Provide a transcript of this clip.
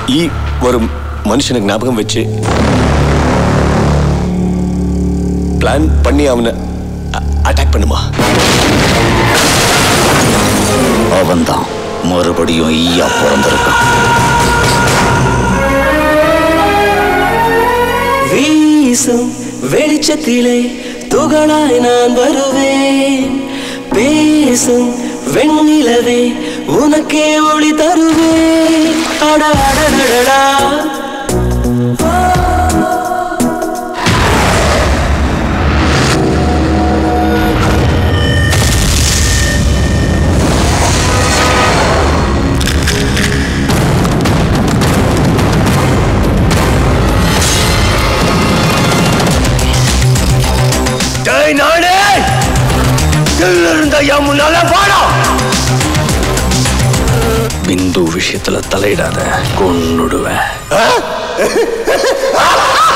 ഈ ஒரு மனுஷனுக்கு ஞாபகம் வச்சு பிளான் பண்ணி அவனை அட்டாக் பண்ணுமா அவன்தான் மறுபடியும் ஈயா பிறந்திருக்கான் வீசும் வெளிச்சத்திலே துகளாய் நான் வருவேன் பேசும் வெண்ணிலவே உனக்கே ஒளி தருவேன் அட அடடடடா டேய் நானே இருந்த என் முன்னால வாடா பிந்து விஷயத்துல தலையிடாத கொன்னுடுவேன் ஆ?